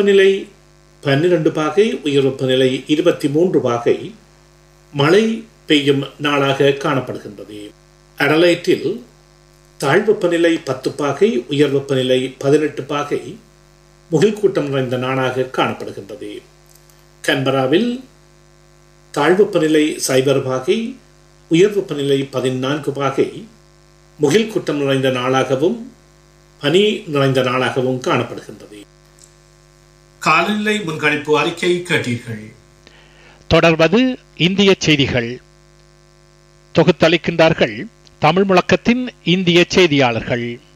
வெப்பநிலை பன்னிரண்டு பாகை உயர் வெப்பநிலை இருபத்தி மூன்று பாகை மழை பெய்யும் நாளாக காணப்படுகின்றது அடலைட்டில் தாழ்வெப்பநிலை பத்து பாகை உயர் வெப்பநிலை பதினெட்டு பாகை முகில்கூட்டம் நிறைந்த நாளாக காணப்படுகின்றது கன்பராவில் தாழ்வெப்பநிலை சைபர் பாகை உயர் வெப்பநிலை பதினான்கு பாகை முகில் கூட்டம் நிறைந்த நாளாகவும் பனி நிறைந்த நாளாகவும் காணப்படுகின்றது காலநிலை முன்கணிப்பு அறிக்கை கேட்டீர்கள் தொடர்வது இந்திய செய்திகள் தொகுத்தளிக்கின்றார்கள் தமிழ் முழக்கத்தின் இந்திய செய்தியாளர்கள்